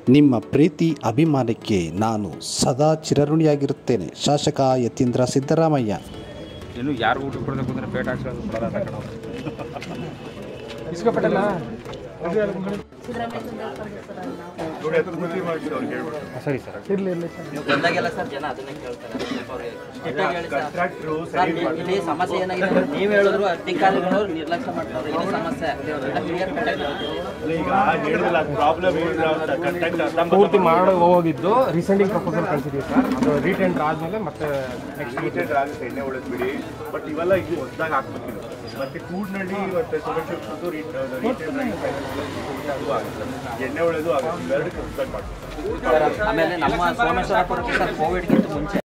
ನಿಮ್ಮ ಪ್ರೀತಿ ಅಭಿಮಾನಕ್ಕೆ ನಾನು ಸದಾ ಚಿರಋಣಿಯಾಗಿರುತ್ತೇನೆ ಶಾಸಕ ಯತೀಂದ್ರ ಸಿದ್ದರಾಮಯ್ಯ ಇನ್ನು ಯಾರು ಊಟ ಕೊಡಬೇಕು ಅಂದ್ರೆ ಪೇಟ ಹಾಕ್ಸೋದು ಬಿಡಲ್ಲ ಕಣ ಸರಿ ಸರ್ ನೀವು ಬಂದಾಗೆಲ್ಲ ಸರ್ ಜನ ಅದನ್ನೇ ಕೇಳ್ತಾರೆ ಸ್ಟಿಪ್ಪಾಗಿ ಹೇಳಿ ಸರ್. ಸರ್, ಇಲ್ಲಿ- ಇಲ್ಲಿ ಸಮಸ್ಯೆ ಏನಾಗಿದೆ ಅಂದ್ರೆ ನೀವು ಹೇಳಿದ್ರು ಅಧಿಕಾರಿಗಳು ನಿರ್ಲಕ್ಷ್ಯ ಮಾಡ್ತಾರೆ ಇದು ಸಮಸ್ಯೆ ಎಲ್ಲ ಕ್ಲಿಯರ್ ಪೂರ್ತಿ ಮಾಡಿ ಹೋಗಿದ್ದು ರೀಸೆಂಟಿಂಗ್ ಪ್ರಪೋಸಲ್ ಕಳಿಸಿದ್ವಿ ಸರ್ ಅದು ರೀಟೆಂಡರ್ ಆದಮೇಲೆ ಮತ್ತೆ ನೆಕ್ಸ್ಟ್ ಲೀಟರ್ ಆಗುತ್ತೆ ಎಣ್ಣೆ ಉಳಿದ್ ಬಿಡಿ ಬಟ್ ಇವೆಲ್ಲ ಇದು ಹೊಸದಾಗಿ ಹಾಕ್ಬೇಕಿಲ್ಲ ಮತ್ತೆ ಕೂಡ್ನಳ್ಳಿ ಮತ್ತೆ ಸೋಮೇಶ್ವರ ಅದು ಆಗುತ್ತೆ ಎಣ್ಣೆ ಒಳ್ಳೆದು ಆಗುತ್ತೆ ಇವೆರಡಕ್ಕೆ ಹೊಸದಾಗಿ ಮಾಡ್ಬೇಕು ಆಮೇಲೆ ನಮ್ಮ ಸೋಮೇಶ್ವರ ಸರ್ ಕೋವಿಡ್ಗಿಂತ ಮುಂಚೆ